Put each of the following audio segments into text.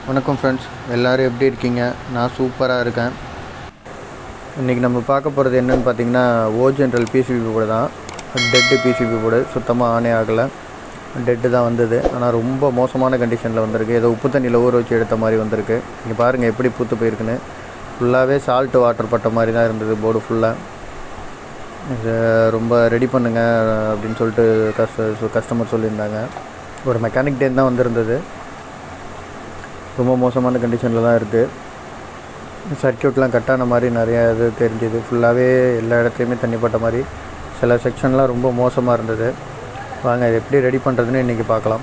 வணக்கம் ஃப்ரெண்ட்ஸ் எல்லோரும் எப்படி இருக்கீங்க நான் சூப்பராக இருக்கேன் இன்றைக்கி நம்ம பார்க்க போகிறது என்னன்னு பார்த்தீங்கன்னா ஓ ஜென்ரல் பிசிபி போர்டு தான் டெட்டு பிசிபி போர்டு சுத்தமாக ஆனே ஆகலை டெட்டு தான் வந்தது ஆனால் ரொம்ப மோசமான கண்டிஷனில் வந்திருக்கு ஏதோ உப்பு தண்ணியில் ஊற வச்சு எடுத்த மாதிரி வந்திருக்கு இங்கே பாருங்கள் எப்படி பூத்து போயிருக்குன்னு ஃபுல்லாகவே சால்ட்டு வாட்டர் பட்ட மாதிரி தான் இருந்தது போர்டு ஃபுல்லாக இது ரொம்ப ரெடி பண்ணுங்க அப்படின்னு சொல்லிட்டு கஸ்ட கஸ்டமர் சொல்லியிருந்தாங்க ஒரு மெக்கானிக் டேன் தான் வந்திருந்தது ரொம்ப மோசமான கண்டிஷனில் தான் இருக்குது சர்க்கியூட்லாம் கட்டான மாதிரி நிறையா இது தெரிஞ்சுது ஃபுல்லாகவே எல்லா இடத்துலையுமே தண்ணி பட்ட மாதிரி சில செக்ஷன்லாம் ரொம்ப மோசமாக இருந்தது வாங்க இது எப்படி ரெடி பண்ணுறதுன்னு இன்றைக்கி பார்க்கலாம்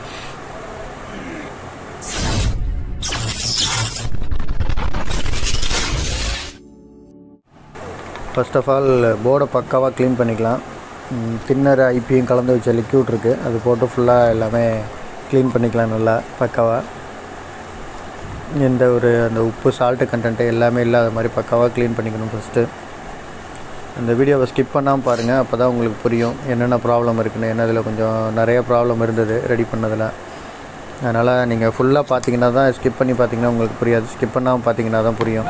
ஃபர்ஸ்ட் ஆஃப் ஆல் போர்டை பக்காவாக க்ளீன் பண்ணிக்கலாம் தின்னர் ஐபியும் கலந்து வச்ச லிக்யூட் இருக்குது அது போட்டு ஃபுல்லாக எல்லாமே க்ளீன் பண்ணிக்கலாம் நல்லா பக்காவாக எந்த ஒரு அந்த உப்பு சால்ட்டு கண்டென்ட்டு எல்லாமே இல்லாத மாதிரி பக்காவாக க்ளீன் பண்ணிக்கணும் ஃபஸ்ட்டு அந்த வீடியோவை ஸ்கிப் பண்ணாமல் பாருங்கள் அப்போ தான் உங்களுக்கு புரியும் என்னென்ன ப்ராப்ளம் இருக்குன்னு ஏன்னா இதில் கொஞ்சம் நிறைய ப்ராப்ளம் இருந்தது ரெடி பண்ணதில் அதனால் நீங்கள் ஃபுல்லாக பார்த்தீங்கன்னா தான் ஸ்கிப் பண்ணி பார்த்தீங்கன்னா உங்களுக்கு புரியாது ஸ்கிப் பண்ணாமல் பார்த்தீங்கன்னா தான் புரியும்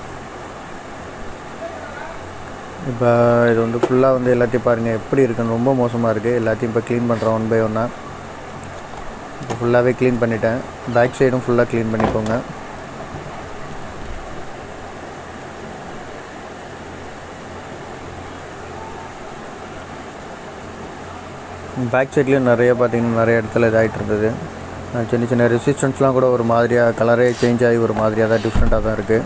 இப்போ இது வந்து ஃபுல்லாக வந்து எல்லாத்தையும் பாருங்கள் எப்படி இருக்குன்னு ரொம்ப மோசமாக இருக்குது எல்லாத்தையும் இப்போ க்ளீன் பண்ணுறேன் ஒன் பை ஒன்னாக இப்போ ஃபுல்லாகவே க்ளீன் பண்ணிட்டேன் பேக் சைடும் ஃபுல்லாக க்ளீன் பண்ணிக்கோங்க பேக் சைட்லேயும் நிறைய பார்த்தீங்கன்னா நிறைய இடத்துல இதாகிட்டு இருந்தது அஹ் சின்ன சின்ன ரெசிஸ்டன்ஸ்லாம் கூட ஒரு மாதிரியாக கலரே சேஞ்ச் ஆகி ஒரு மாதிரியாக தான் டிஃப்ரெண்ட்டாக தான் இருக்குது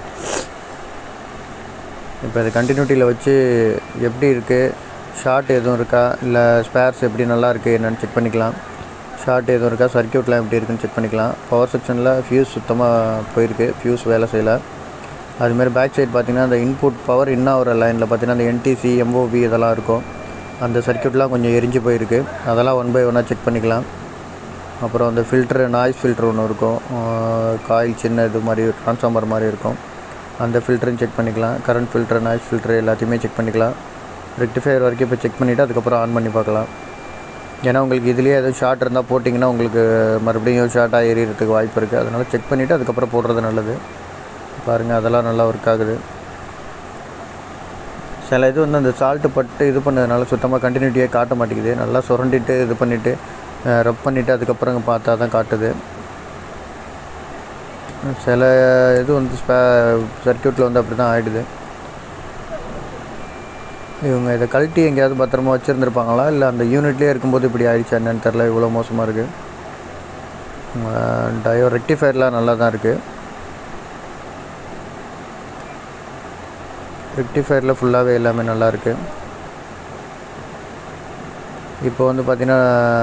இப்போ இது கண்டினியூட்டியில் வச்சு எப்படி இருக்குது ஷார்ட் எதுவும் இருக்கா இல்லை ஸ்பேர்ஸ் எப்படி நல்லா இருக்குது என்னென்னு செக் பண்ணிக்கலாம் ஷார்ட் எதுவும் இருக்கா சர்க்கியூட்லாம் எப்படி இருக்குன்னு செக் பண்ணிக்கலாம் பவர் செக்ஷனில் ஃபியூஸ் சுத்தமாக போயிருக்கு ஃபியூஸ் வேலை செய்யலை அதுமாரி பேக் சைடு பார்த்திங்கன்னா அந்த இன்புட் பவர் இன்னும் ஒரு லைனில் பார்த்தீங்கன்னா அந்த என்டிசி எம்ஓபி இதெல்லாம் இருக்கும் அந்த சர்க்கியூட்லாம் கொஞ்சம் எரிஞ்சு போயிருக்கு அதெல்லாம் ஒன் பை ஒன்னாக செக் பண்ணிக்கலாம் அப்புறம் அந்த ஃபில்ட்ரு நாய்ஸ் ஃபில்ட்ரு ஒன்று இருக்கும் காயில் சின்ன இது மாதிரி ட்ரான்ஸ்ஃபார்மர் மாதிரி இருக்கும் அந்த ஃபில்டரும் செக் பண்ணிக்கலாம் கரண்ட் ஃபில்ட்ரு நாய்ஸ் ஃபில்ட்ரு எல்லாத்தையுமே செக் பண்ணிக்கலாம் ரெக்டிஃபையர் வரைக்கும் இப்போ செக் பண்ணிவிட்டு அதுக்கப்புறம் ஆன் பண்ணி பார்க்கலாம் ஏன்னா உங்களுக்கு இதுலேயே எதுவும் ஷார்ட் இருந்தால் போட்டிங்கன்னா உங்களுக்கு மறுபடியும் ஷார்ட்டாக எரியறதுக்கு வாய்ப்பு இருக்குது அதனால் செக் பண்ணிவிட்டு அதுக்கப்புறம் போடுறது நல்லது பாருங்கள் அதெல்லாம் நல்லா ஒர்க் ஆகுது சில இது வந்து அந்த சால்ட்டு பட்டு இது பண்ணதுனால சுத்தமாக கண்டினியூட்டியே காட்ட மாட்டேங்குது நல்லா சுரண்டிட்டு இது பண்ணிவிட்டு ரப் பண்ணிவிட்டு அதுக்கப்புறம் பார்த்தா தான் காட்டுது சில இது வந்து ஸ்பே சர்க்கியூட்டில் வந்து அப்படி தான் ஆகிடுது இவங்க இதை கழட்டி எங்கேயாவது பத்திரமா வச்சுருந்துருப்பாங்களா இல்லை அந்த யூனிட்லேயே இருக்கும்போது இப்படி ஆயிடுச்சா என்னன்னு தெரில இவ்வளோ மோசமாக இருக்குது டயோ ரெக்டிஃபயர்லாம் நல்லா தான் இருக்குது ரெக்டிஃபயரில் ஃபுல்லாகவே எல்லாமே நல்லா இருக்குது இப்போ வந்து பார்த்திங்கன்னா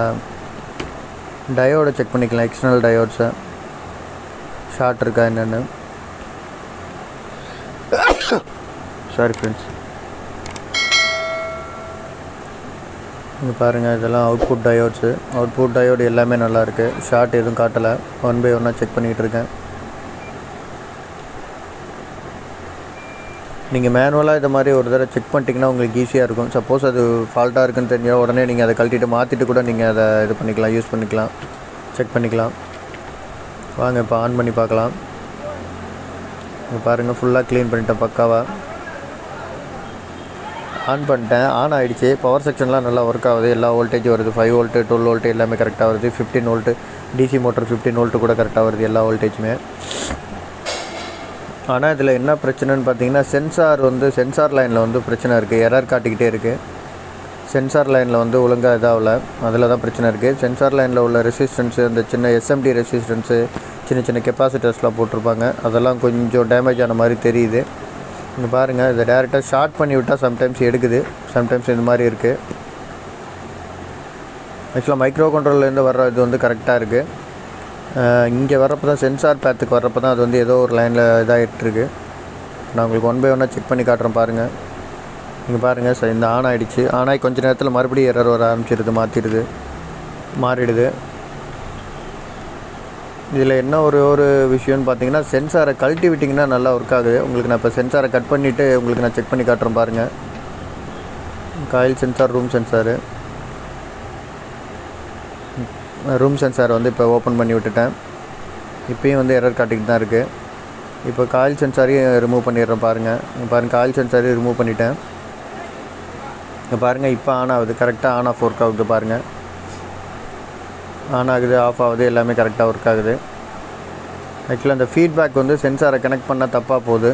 டயோடை செக் பண்ணிக்கலாம் எக்ஸ்டர்னல் டயோட்ஸை ஷார்ட் இருக்கா என்னென்னு சாரி ஃப்ரெண்ட்ஸ் இங்கே பாருங்கள் இதெல்லாம் அவுட்புட் டயோட்ஸு அவுட்புட் டயோடு எல்லாமே நல்லா இருக்குது ஷார்ட் எதுவும் காட்டலை ஒன் பை ஒன்னாக செக் பண்ணிகிட்டு இருக்கேன் நீங்கள் மேனுவலாக இது மாதிரி ஒரு தடவை செக் பண்ணிட்டீங்கன்னா உங்களுக்கு ஈஸியாக இருக்கும் சப்போஸ் அது ஃபால்ட்டாக இருக்குன்னு தெரிஞ்சால் உடனே நீங்கள் அதை கழட்டிட்டு மாற்றிட்டு கூட நீங்கள் அதை இது பண்ணிக்கலாம் யூஸ் பண்ணிக்கலாம் செக் பண்ணிக்கலாம் வாங்க இப்போ ஆன் பண்ணி பார்க்கலாம் இங்கே பாருங்கள் ஃபுல்லாக க்ளீன் பண்ணிட்டேன் பக்காவாக ஆன் பண்ணிட்டேன் ஆன் ஆகிடுச்சு பவர் செக்ஷன்லாம் நல்லா ஒர்க் ஆகுது எல்லா வோல்டேஜ் வருது ஃபைவ் வோல்ட்டு டுவெல் வோல்ட்டு எல்லாமே கரெக்டாக வருது fifteen volt DC motor fifteen volt கூட கரெக்டாக வருது எல்லா வோல்டேஜுமே ஆனால் இதில் என்ன பிரச்சனைன்னு பார்த்தீங்கன்னா சென்சார் வந்து சென்சார் லைனில் வந்து பிரச்சனை இருக்குது எரர் காட்டிக்கிட்டே இருக்குது சென்சார் லைனில் வந்து ஒழுங்காக இதாகல அதில் தான் பிரச்சனை இருக்குது சென்சார் லைனில் உள்ள ரெசிஸ்டன்ஸு அந்த சின்ன எஸ்எம்டி ரெசிஸ்டன்ஸு சின்ன சின்ன கெப்பாசிட்டர்ஸ்லாம் போட்டிருப்பாங்க அதெல்லாம் கொஞ்சம் டேமேஜ் ஆன மாதிரி தெரியுது இங்கே பாருங்கள் இதை டேரெக்டாக ஷார்ட் பண்ணி விட்டால் சம்டைம்ஸ் எடுக்குது சம்டைம்ஸ் இந்த மாதிரி இருக்குது ஆக்சுவலாக மைக்ரோ கண்ட்ரோல்லேருந்து வர்ற இது வந்து கரெக்டாக இருக்குது இங்கே வர்றப்போ தான் சென்சார் பேத்துக்கு வர்றப்போ தான் அது வந்து ஏதோ ஒரு லைனில் இதாகிட்டுருக்கு நான் உங்களுக்கு ஒன் பை ஒன்னாக செக் பண்ணி காட்டுறேன் பாருங்கள் இங்கே பாருங்கள் சார் இந்த ஆன் ஆகிடுச்சு ஆன் ஆகி கொஞ்ச நேரத்தில் மறுபடியும் எரர் வர ஆரம்பிச்சிடுது மாற்றிடுது மாறிடுது இதில் என்ன ஒரு ஒரு விஷயம்னு பார்த்தீங்கன்னா சென்சாரை கழட்டி விட்டிங்கன்னா நல்லா ஒர்க் ஆகுது உங்களுக்கு நான் இப்போ சென்சாரை கட் பண்ணிவிட்டு உங்களுக்கு நான் செக் பண்ணி காட்டுறேன் பாருங்கள் coil sensor room sensor room sensor வந்து இப்போ ஓப்பன் பண்ணி விட்டுட்டேன் இப்பயும் வந்து எரர் காட்டிக்கிட்டு தான் இருக்குது இப்போ காயில் சென்சாரையும் ரிமூவ் பண்ணிடுறேன் பாருங்கள் இங்க பாருங்கள் காயில் சென்சாரையும் ரிமூவ் பண்ணிட்டேன் இங்கே பாருங்கள் இப்போ ஆன் ஆகுது கரெக்டாக ஆன் ஆஃப் ஒர்க் ஆகுது பாருங்கள் ஆன் ஆகுது ஆஃப் ஆகுது எல்லாமே கரெக்டாக ஒர்க் ஆகுது ஆக்சுவலாக அந்த ஃபீட்பேக் வந்து சென்சாரை கனெக்ட் பண்ணால் தப்பாக போகுது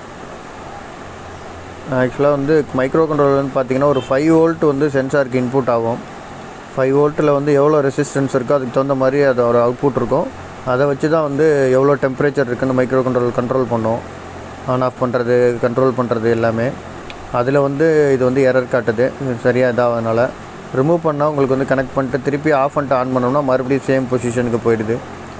ஆக்சுவலாக வந்து மைக்ரோ கண்ட்ரோலர் வந்து பார்த்திங்கன்னா ஒரு ஃபைவ் வோல்ட் வந்து சென்சாருக்கு இன்புட் ஆகும் ஃபைவ் வோல்ட்டில் வந்து எவ்வளோ ரெசிஸ்டன்ஸ் இருக்கோ அதுக்கு தகுந்த மாதிரி அதோட அவுட்புட் இருக்கும் அதை வச்சு தான் வந்து எவ்வளோ டெம்பரேச்சர் இருக்குன்னு மைக்ரோ கண்ட்ரோல் கண்ட்ரோல் பண்ணும் ஆன் ஆஃப் பண்ணுறது கண்ட்ரோல் பண்ணுறது எல்லாமே அதில் வந்து இது வந்து எரர் காட்டுது இது சரியாக இதாகனால ரிமூவ் பண்ணால் உங்களுக்கு வந்து கனெக்ட் பண்ணிட்டு திருப்பி ஆஃப் பண்ணிட்டு ஆன் பண்ணோம்னா மறுபடியும் சேம் பொசிஷனுக்கு போயிடுது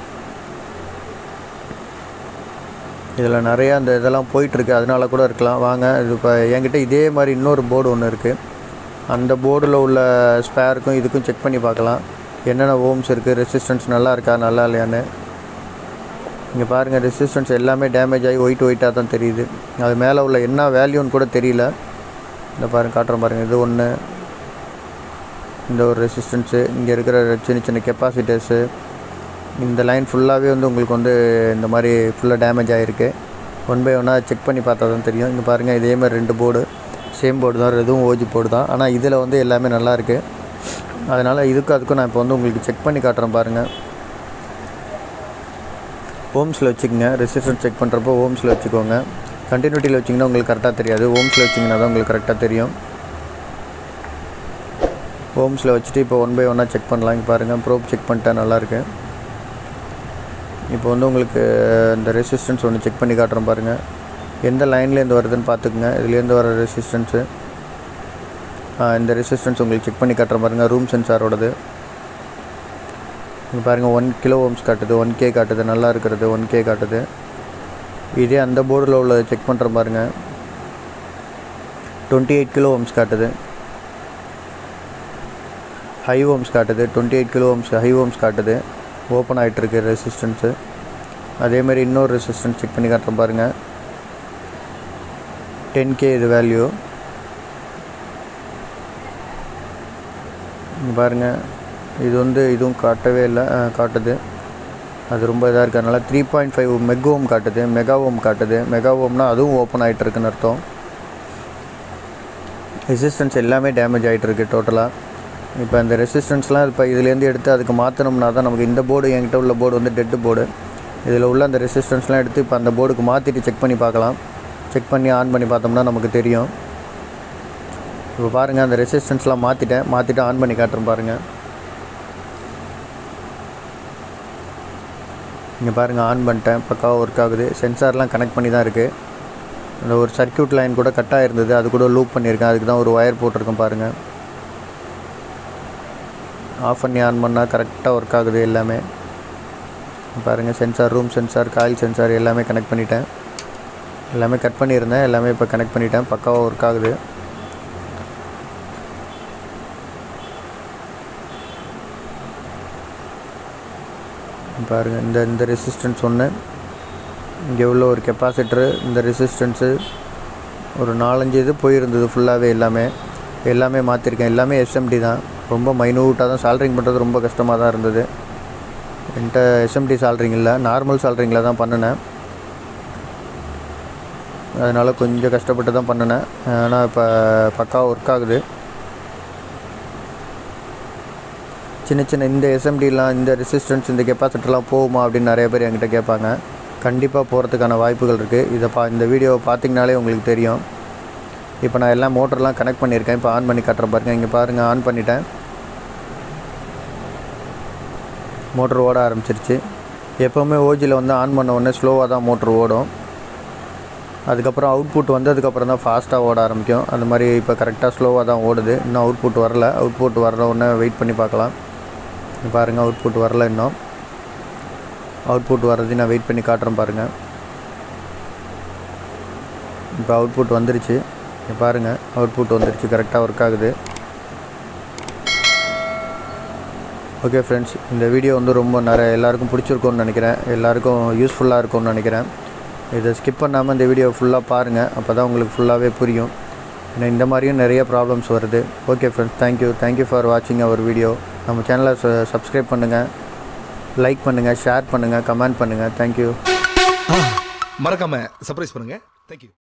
இதில் நிறையா அந்த இதெல்லாம் போயிட்டுருக்கு அதனால கூட இருக்கலாம் வாங்க இது இப்போ என்கிட்ட இதே மாதிரி இன்னொரு போர்டு ஒன்று இருக்குது அந்த போர்டில் உள்ள ஸ்பேருக்கும் இதுக்கும் செக் பண்ணி பார்க்கலாம் என்னென்ன ஓம்ஸ் இருக்குது ரெசிஸ்டன்ஸ் நல்லா இருக்கா நல்லா இல்லையான்னு இங்கே பாருங்கள் ரெசிஸ்டன்ஸ் எல்லாமே டேமேஜ் ஆகி ஒயிட் ஒயிட்டாக தான் தெரியுது அது மேலே உள்ள என்ன வேல்யூன்னு கூட தெரியல இந்த பாருங்க காட்டுறேன் பாருங்கள் இது ஒன்று இந்த ஒரு ரெசிஸ்டன்ஸு இங்கே இருக்கிற சின்ன சின்ன கெப்பாசிட்டர்ஸு இந்த லைன் ஃபுல்லாகவே வந்து உங்களுக்கு வந்து இந்த மாதிரி ஃபுல்லாக டேமேஜ் ஆகிருக்கு ஒன் பை ஒன்னாக செக் பண்ணி பார்த்தா தான் தெரியும் இங்கே பாருங்கள் இதே மாதிரி ரெண்டு போர்டு சேம் போர்டு தான் இதுவும் ஓஜி போர்டு தான் ஆனால் இதில் வந்து எல்லாமே நல்லா இருக்குது அதனால் இதுக்கும் அதுக்கும் நான் இப்போ வந்து உங்களுக்கு செக் பண்ணி காட்டுறேன் பாருங்கள் ஓம்ஸில் வச்சுக்கோங்க ரெசிஸ்டன்ஸ் செக் பண்ணுறப்போ ஓம்ஸில் வச்சுக்கோங்க கண்டினியூட்டியில் வச்சிங்கன்னா உங்களுக்கு கரெக்டாக தெரியாது ஓம்ஸில் வச்சிங்கன்னா தான் உங்களுக்கு கரெக்டாக தெரியும் ஓம்ஸில் வச்சுட்டு இப்போ ஒன் பை ஒன்னாக செக் பண்ணலாம் இங்கே பாருங்கள் ப்ரோப் செக் பண்ணிட்டா நல்லாயிருக்கு இப்போ வந்து உங்களுக்கு இந்த ரெசிஸ்டன்ஸ் ஒன்று செக் பண்ணி காட்டுறோம் பாருங்கள் எந்த லைன்லேருந்து வருதுன்னு பார்த்துக்குங்க இதுலேருந்து வர ரெசிஸ்டன்ஸு இந்த ரெசிஸ்டன்ஸ் உங்களுக்கு செக் பண்ணி காட்டுறோம் பாருங்கள் ரூம் சென்சாரோடது இங்கே பாருங்கள் ஒன் கிலோ ஓம்ஸ் காட்டுது ஒன் கே காட்டுது நல்லா இருக்கிறது ஒன் கே காட்டுது இதே அந்த போர்டில் உள்ள செக் பண்ணுற பாருங்கள் டுவெண்ட்டி எயிட் கிலோ ஓம்ஸ் காட்டுது ஹை ஓம்ஸ் காட்டுது twenty eight kilo ohms high ohms காட்டுது ஓப்பன் ஆகிட்டுருக்கு ரெசிஸ்டன்ஸு அதேமாதிரி இன்னொரு ரெசிஸ்டன்ஸ் செக் பண்ணி காட்டுறேன் பாருங்கள் டென் கே இது வேல்யூ இங்கே பாருங்கள் இது வந்து இதுவும் காட்டவே இல்லை ஆ, காட்டுது அது ரொம்ப இதாக இருக்கிறதுனால த்ரீ பாயிண்ட் ஃபைவ் மெகோம் காட்டுது மெகாவோம் காட்டுது மெகாவோம்னா அதுவும் ஓப்பன் ஆகிட்டு இருக்குன்னு அர்த்தம் ரெசிஸ்டன்ஸ் எல்லாமே டேமேஜ் ஆகிட்டு இருக்கு டோட்டலாக இப்போ அந்த ரெசிஸ்டன்ஸ்லாம் இப்போ இதுலேருந்து எடுத்து அதுக்கு மாற்றினோம்னா தான் நமக்கு இந்த போர்டு என்கிட்ட உள்ள போர்டு வந்து டெட்டு போர்டு இதில் உள்ள அந்த ரெசிஸ்டன்ஸ்லாம் எடுத்து இப்போ அந்த போர்டுக்கு மாற்றிட்டு செக் பண்ணி பார்க்கலாம் செக் பண்ணி ஆன் பண்ணி பார்த்தோம்னா நமக்கு தெரியும் இப்போ பாருங்கள் அந்த ரெசிஸ்டன்ஸ்லாம் மாற்றிட்டேன் மாற்றிட்டு ஆன் பண்ணி காட்டுறேன் பாருங்கள் இங்கே பாருங்கள் ஆன் பண்ணிட்டேன் பக்காவாக ஒர்க் ஆகுது சென்சார்லாம் கனெக்ட் பண்ணி தான் இருக்குது அந்த ஒரு சர்க்யூட் லைன் கூட கட்டாக இருந்தது அது கூட லூப் பண்ணியிருக்கேன் அதுக்கு தான் ஒரு ஒயர் போட்டிருக்கேன் பாருங்கள் ஆஃப் பண்ணி ஆன் பண்ணால் கரெக்டாக ஒர்க் ஆகுது எல்லாமே பாருங்கள் sensor room sensor coil sensor எல்லாமே கனெக்ட் பண்ணிட்டேன் எல்லாமே கட் பண்ணியிருந்தேன் எல்லாமே இப்போ கனெக்ட் பண்ணிட்டேன் பக்காவாக ஒர்க் ஆகுது பாருங்கள் இந்த இந்த ரெசிஸ்டன்ஸ் ஒன்று இங்கே உள்ள ஒரு கெப்பாசிட்டரு இந்த ரெசிஸ்டன்ஸு ஒரு நாலஞ்சு இது போயிருந்தது ஃபுல்லாகவே எல்லாமே எல்லாமே மாற்றிருக்கேன் எல்லாமே எஸ்எம்டி தான் ரொம்ப மைனூட்டாக தான் சால்ட்ரிங் பண்ணுறது ரொம்ப கஷ்டமாக தான் இருந்தது என்கிட்ட எஸ்எம்டி சால்ட்ரிங் இல்லை நார்மல் சால்ட்ரிங்கில் தான் பண்ணினேன் அதனால் கொஞ்சம் கஷ்டப்பட்டு தான் பண்ணினேன் ஆனால் இப்போ பக்காவாக ஒர்க் ஆகுது சின்ன சின்ன இந்த எஸ்எம்டிலாம் இந்த ரெசிஸ்டன்ஸ் இந்த கெப்பாசிட்டர்லாம் போகுமா அப்படின்னு நிறைய பேர் என்கிட்ட கேட்பாங்க கண்டிப்பாக போகிறதுக்கான வாய்ப்புகள் இருக்குது இதை பா இந்த வீடியோவை பார்த்தீங்கனாலே உங்களுக்கு தெரியும் இப்போ நான் எல்லாம் மோட்டர்லாம் கனெக்ட் பண்ணியிருக்கேன் இப்போ ஆன் பண்ணி காட்டுறேன் பாருங்கள் இங்கே பாருங்கள் ஆன் பண்ணிட்டேன் மோட்டர் ஓட ஆரம்பிச்சிருச்சு எப்போவுமே ஓஜியில் வந்து ஆன் பண்ண உடனே ஸ்லோவாக தான் மோட்ரு ஓடும் அதுக்கப்புறம் அவுட்புட் வந்ததுக்கப்புறம் தான் ஃபாஸ்ட்டாக ஓட ஆரம்பிக்கும் அந்த மாதிரி இப்போ கரெக்டாக ஸ்லோவாக தான் ஓடுது இன்னும் அவுட்புட் வரல அவுட்புட் வர உடனே வெயிட் பண்ணி பார்க்கலாம் இங்க பாருங்கள் அவுட்புட் வரல இன்னும் அவுட்புட் வர்றதையும் நான் வெயிட் பண்ணி காட்டுறேன் பாருங்கள் இப்போ அவுட்புட் வந்துருச்சு இங்க பாருங்கள் அவுட்புட் வந்துருச்சு கரெக்டாக ஒர்க் ஆகுது ஓகே ஃப்ரெண்ட்ஸ் இந்த வீடியோ வந்து ரொம்ப நிறைய எல்லாருக்கும் பிடிச்சிருக்கும்னு நினைக்கிறேன் எல்லாருக்கும் யூஸ்ஃபுல்லாக இருக்கும்னு நினைக்கிறேன் இதை ஸ்கிப் பண்ணாமல் இந்த வீடியோ ஃபுல்லாக பாருங்கள் அப்போ தான் உங்களுக்கு ஃபுல்லாகவே புரியும் ஏன்னா இந்த மாதிரியும் நிறைய ப்ராப்ளம்ஸ் வருது okay friends thank you thank you for வாட்சிங் அவர் வீடியோ நம்ம சேனலை சப்ஸ்கிரைப் பண்ணுங்கள் லைக் பண்ணுங்கள் ஷேர் பண்ணுங்கள் கமெண்ட் பண்ணுங்கள் தேங்க்யூ மறக்காம சர்ப்ரைஸ் பண்ணுங்க தேங்க்யூ